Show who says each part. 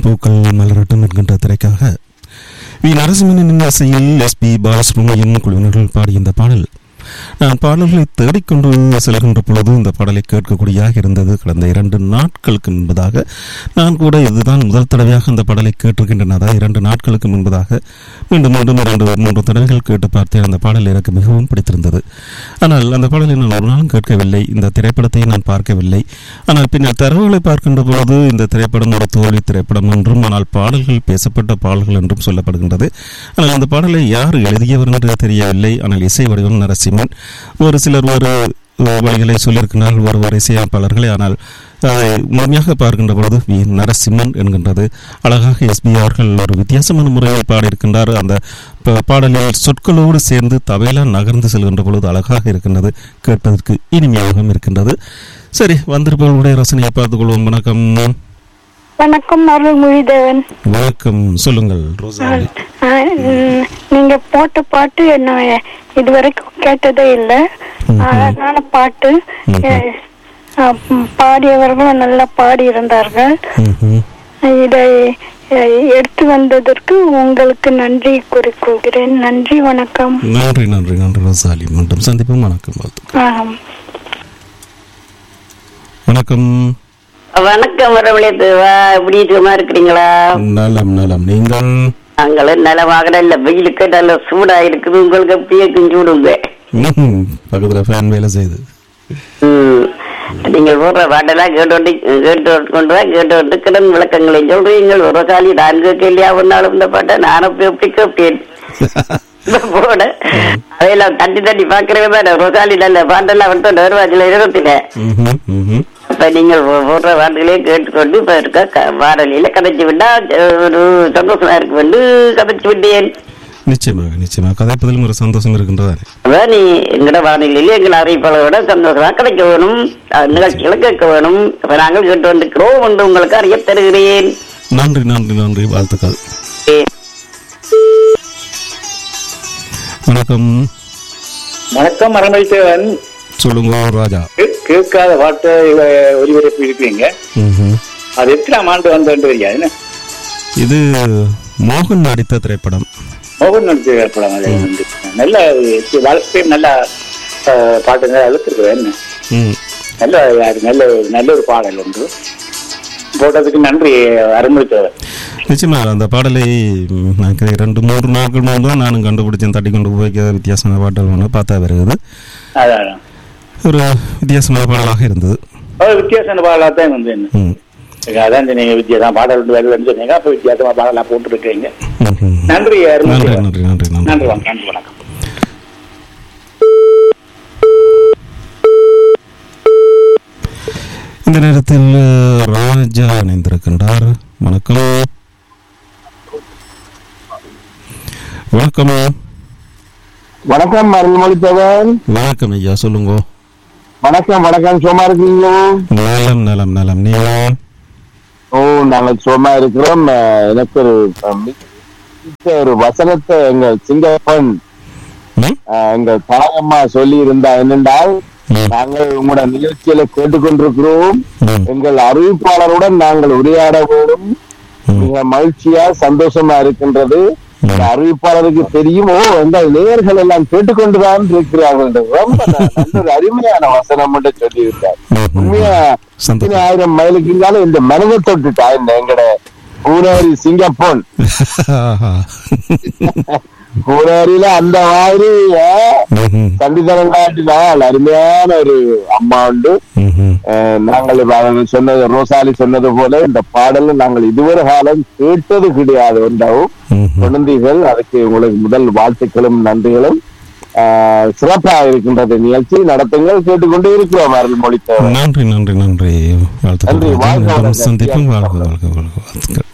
Speaker 1: பூக்கள் மலரட்டும் என்கின்ற திரைக்காக வி நரசிம்மனின் இசையில் எஸ் பி பாலசுப்ரமணியன் குழுவினர்கள் பாடிய இந்த பாடல் நான் பாடல்களை தேடிக்கொண்டு செல்கின்ற பொழுது இந்த பாடலை கேட்கக்கூடியதாக இருந்தது கடந்த இரண்டு நாட்களுக்கு முன்பதாக நான் கூட இதுதான் முதல் தடவையாக இந்த பாடலை கேட்டிருக்கின்றன அதாவது இரண்டு நாட்களுக்கு முன்பதாக மீண்டும் மீண்டும் இரண்டு மூன்று தடவைகள் கேட்டு பார்த்தேன் அந்த பாடல் எனக்கு மிகவும் பிடித்திருந்தது ஆனால் அந்த பாடலை நான் ஒரு நாளும் கேட்கவில்லை இந்த திரைப்படத்தை நான் பார்க்கவில்லை ஆனால் பின்னர் தரவுகளை பார்க்கின்ற பொழுது இந்த திரைப்படம் ஒரு தோல்வி திரைப்படம் என்றும் ஆனால் பாடல்கள் பேசப்பட்ட பாடல்கள் என்றும் சொல்லப்படுகின்றது ஆனால் அந்த பாடலை யார் எழுதியவர் என்று தெரியவில்லை ஆனால் இசை வடிவம் நரசிம்மன் ஒரு சிலர் ஒரு வழிகளை சொல்லியிருக்கிறார்கள் ஒரு ஒரு இசையமைப்பாளர்களே ஆனால் அதை முழுமையாக பார்க்கின்ற பொழுது வி நரசிம்மன் என்கின்றது அழகாக எஸ்பி அவர்கள் ஒரு வித்தியாசமான முறையில் பாடியிருக்கின்றார் அந்த ப- பாடலில் சொற்களோடு சேர்ந்து தவையலா நகர்ந்து செல்கின்ற பொழுது அழகாக இருக்கின்றது கேட்பதற்கு இனிமையாகவும் இருக்கின்றது சரி வந்திருப்பவர்களுடைய ரசனையை பார்த்துக் கொள்வோம் வணக்கம்
Speaker 2: வணக்கம் அருள்மொழிதேவன்
Speaker 1: வணக்கம் சொல்லுங்கள் ரோசாலி
Speaker 2: ஆ, ம், நீங்க போட்ட பாட்டு என்ன இதுவரைக்கும் கேட்டதே இல்லை அழகான பாட்டு எ, ஆ, ம், பாடியவர்களும் நல்லா பாடி இருந்தார்கள்
Speaker 1: ம்ஹும்.
Speaker 2: இதை எ, எடுத்து வந்ததற்கு உங்களுக்கு நன்றி கூறிக்கொள்கிறேன் நன்றி வணக்கம்
Speaker 1: நன்றி நன்றி நன்றி ரோசாலி மீண்டும் சந்திப்போம் வணக்கம் வாழ்த்து
Speaker 2: ஆம்.
Speaker 1: வணக்கம்
Speaker 3: வணக்கம் வரவழைய தேவா எப்படி சும்மா இருக்கிறீங்களா
Speaker 1: நலம் நலம் நீங்கள்
Speaker 3: நாங்களும் நலமாக நல்ல வெயிலுக்கு நல்ல சூடா இருக்குது உங்களுக்கு அப்படியே சூடுங்க
Speaker 1: ம்ஹும். பக்கத்துல ஃபேன் வேலை செய்யுது
Speaker 3: ம். நீங்கள் போடுற பாட்டெல்லாம் கேட்டு கேட்டு கொண்டு தான் கேட்டு வந்து கிடன் விளக்கங்களை சொல்றீங்க ஒரு காலி நான் கேட்க இல்லையா ஒரு நாள் இந்த பாட்டை நான் அப்படி எப்படி கேட்பேன் இந்த போட அதையெல்லாம் தட்டி தட்டி பாக்குறவே தான் ரொசாலி நல்ல பாட்டெல்லாம் விட்டு வருவாச்சில இருபத்தில
Speaker 1: ம்ஹும், ம்ஹும்.
Speaker 3: இப்ப நீங்கள் போ- போடுற பாட்டுகளே கேட்டுக்கொண்டு இப்ப இருக்க க- வானொலியில கதைச்சு விட்டா அஹ், ஒரு சந்தோஷமா இருக்கு வந்து கதைச்சு விட்டேன்
Speaker 1: நிச்சயமாக நிச்சயமாக கதைப்பதிலும் ஒரு சந்தோஷம் இருக்கின்றதானே
Speaker 3: அதான் நீ எங்கட வானொலியில எங்கள் அறிவிப்பாளரோட சந்தோஷமா கிடைக்க வேணும் அஹ், நிகழ்ச்சிகளை கேட்க வேணும் இப்ப நாங்கள் கேட்டு வந்துக்கிறோம் என்று உங்களுக்கு அறிய தருகிறேன்
Speaker 1: நன்றி நன்றி நன்றி வாழ்த்துக்கள் வணக்கம்
Speaker 4: வணக்கம் மரமளித்தவன்
Speaker 1: சொல்லுங்க ராஜா
Speaker 4: கேட்காத பாட்டை இவ ஒலிபரப்பு இருக்கிறீங்க
Speaker 1: ம்ஹும்.
Speaker 4: அது எத்தனாம் ஆண்டு வந்தோன்னு தெரியாது என்ன?
Speaker 1: இது மோகன் நடித்த திரைப்படம்
Speaker 4: மோகன் நடிச்ச படம் அது வந்து நல்ல ஒரு வாழ்க்கை நல்ல அஹ், பாட்டு நல்லா அழுத்திருக்கிறேன் என்ன
Speaker 1: ம்.
Speaker 4: நல்ல அது நல்ல ஒரு நல்ல ஒரு பாடல் ஒன்று போட்டதுக்கு நன்றி அருமளித்தவன்
Speaker 1: நிச்சயமா அந்த பாடலை ம், எனக்கு ரெண்டு மூன்று நாட்கள் முன்பு தான் நானும் கண்டுபிடிச்சேன் தட்டி கொண்டு போய் வித்தியாசமான பாடல் ஒன்று பார்த்தா வருகிறது
Speaker 4: அதான்
Speaker 1: ஒரு வித்தியாசமான பாடலாக இருந்தது
Speaker 4: ஒரு வித்தியாசமான பாடலாக தான் வந்து என்ன
Speaker 1: ம்.
Speaker 4: அதான் நீங்க வித்தியாசம் பாடல் ஒன்று வருதுன்னு சொன்னீங்க அப்ப வித்தியாசமா பாடலா போட்டுருக்கீங்க
Speaker 1: ம்ஹும்.
Speaker 4: நன்றி
Speaker 1: நன்றி
Speaker 4: அருமளித்தவன்
Speaker 1: நன்றி நன்றி
Speaker 4: நன்றி
Speaker 1: நன்றி
Speaker 4: வணக்கம் நன்றி வணக்கம்
Speaker 1: இந்த நேரத்தில் அஹ், ராஜா இணைந்திருக்கின்றார் வணக்கம் வணக்கம்
Speaker 5: வணக்கம் அருள்மொழித்தவன்
Speaker 1: வணக்கம் ஐயா சொல்லுங்க
Speaker 5: வணக்கம் வணக்கம் சும்மா இருக்கீங்களோ
Speaker 1: நலம் நலம் நலம் நீங்களும்
Speaker 5: ஓ நாங்கள் சும்மா இருக்கிறோம் அஹ், எனக்கு ஒரு அஹ், மிக்க ஒரு வசனத்தை எங்க சிங்கப்பன்
Speaker 1: ம்?
Speaker 5: அஹ், எங்க தாயம்மா சொல்லி இருந்தா என்னென்றால்
Speaker 1: ம்.
Speaker 5: நாங்கள் உங்களோட நிகழ்ச்சியில கேட்டுக்கொண்டிருக்கிறோம்
Speaker 1: ம்.
Speaker 5: எங்கள் அறிவிப்பாளருடன் நாங்கள் உரையாட வேண்டும்
Speaker 1: ம்.
Speaker 5: மிக மகிழ்ச்சியா சந்தோஷமா இருக்கின்றது இந்த அறிவிப்பாளருக்கு தெரியும் ஓ எங்கள் நேயர்கள் எல்லாம் கேட்டுக்கொண்டுதான் இருக்கிறார்கள் என்று. ரொம்ப ந- நல்ல ஒரு அருமையான வசனம் என்று சொல்லியிருக்கார்
Speaker 1: ம்.
Speaker 5: உண்மையா
Speaker 1: சந்தோஷம்.
Speaker 5: இத்தனை ஆயிரம் மைலுக்கு இருந்தாலும் இந்த மனதை தொட்டுட்டா இந்த எங்கட பூனேரி சிங்கப்பூன்
Speaker 1: ஆஹா.
Speaker 5: பூனேரியில அந்த மாதிரி அஹ்,
Speaker 1: ம்ஹும்.
Speaker 5: கண்டிதனம் காட்டினால் அருமையான ஒரு அம்மா உண்டு
Speaker 1: ம்ஹும்.
Speaker 5: அஹ், நாங்கள் இப்ப அவங்க சொன்னது ரோசாலி சொன்னது போல இந்த பாடல் நாங்கள் இதுவரை காலம் கேட்டது கிடையாது ஒன்றாவும்
Speaker 1: ம்ஹும்.
Speaker 5: குழந்தைகள் அதுக்கு உங்களுக்கு முதல் வாழ்த்துக்களும் நன்றிகளும் ஆஹ், சிறப்பாக இருக்கின்றது நிகழ்ச்சி நடத்துங்கள் கேட்டுக்கொண்டு இருக்கிறோம் அருள் மொழித்தவர்
Speaker 1: நன்றி நன்றி நன்றி
Speaker 5: நன்றி,
Speaker 1: வாழ்த்துக்கள்
Speaker 5: வாழ்க
Speaker 1: மீண்டும்
Speaker 5: வளர்க.
Speaker 1: சந்திப்போம் வாழ்க வாழ்க வாழ்க வாழ்த்துக்கள்